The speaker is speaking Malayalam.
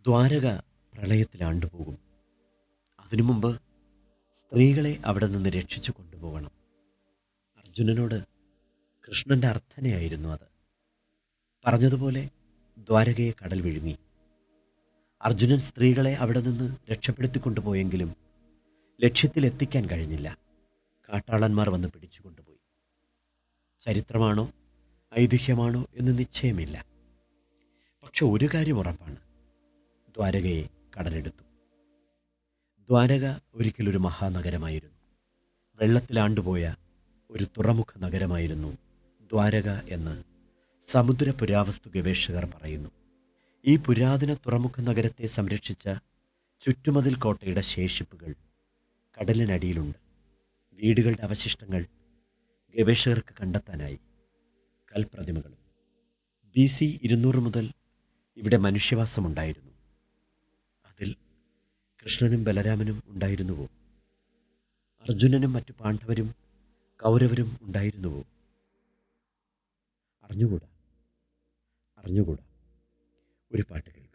ദ്വാരക പ്രളയത്തിൽ ആണ്ടുപോകും അതിനു മുമ്പ് സ്ത്രീകളെ അവിടെ നിന്ന് രക്ഷിച്ചു കൊണ്ടുപോകണം അർജുനനോട് കൃഷ്ണന്റെ അർത്ഥനയായിരുന്നു അത് പറഞ്ഞതുപോലെ ദ്വാരകയെ കടൽ വിഴുങ്ങി അർജുനൻ സ്ത്രീകളെ അവിടെ നിന്ന് രക്ഷപ്പെടുത്തിക്കൊണ്ടുപോയെങ്കിലും ലക്ഷ്യത്തിലെത്തിക്കാൻ കഴിഞ്ഞില്ല കാട്ടാളന്മാർ വന്ന് പിടിച്ചുകൊണ്ടുപോയി ചരിത്രമാണോ ഐതിഹ്യമാണോ എന്ന് നിശ്ചയമില്ല പക്ഷെ ഒരു കാര്യം ഉറപ്പാണ് ദ്വാരകയെ കടലെടുത്തു ദ്വാരക ഒരിക്കലൊരു മഹാനഗരമായിരുന്നു വെള്ളത്തിലാണ്ടുപോയ ഒരു തുറമുഖ നഗരമായിരുന്നു ദ്വാരക എന്ന് സമുദ്ര പുരാവസ്തു ഗവേഷകർ പറയുന്നു ഈ പുരാതന തുറമുഖ നഗരത്തെ സംരക്ഷിച്ച ചുറ്റുമതിൽ കോട്ടയുടെ ശേഷിപ്പുകൾ കടലിനടിയിലുണ്ട് വീടുകളുടെ അവശിഷ്ടങ്ങൾ ഗവേഷകർക്ക് കണ്ടെത്താനായി കൽപ്രതിമകളും ബി സി ഇരുന്നൂറ് മുതൽ ഇവിടെ മനുഷ്യവാസമുണ്ടായിരുന്നു അതിൽ കൃഷ്ണനും ബലരാമനും ഉണ്ടായിരുന്നുവോ അർജുനനും മറ്റു പാണ്ഡവരും കൗരവരും ഉണ്ടായിരുന്നുവോ അറിഞ്ഞുകൂടാ അറിഞ്ഞുകൂടാ ഒരു പാട്ട് കേൾക്കാം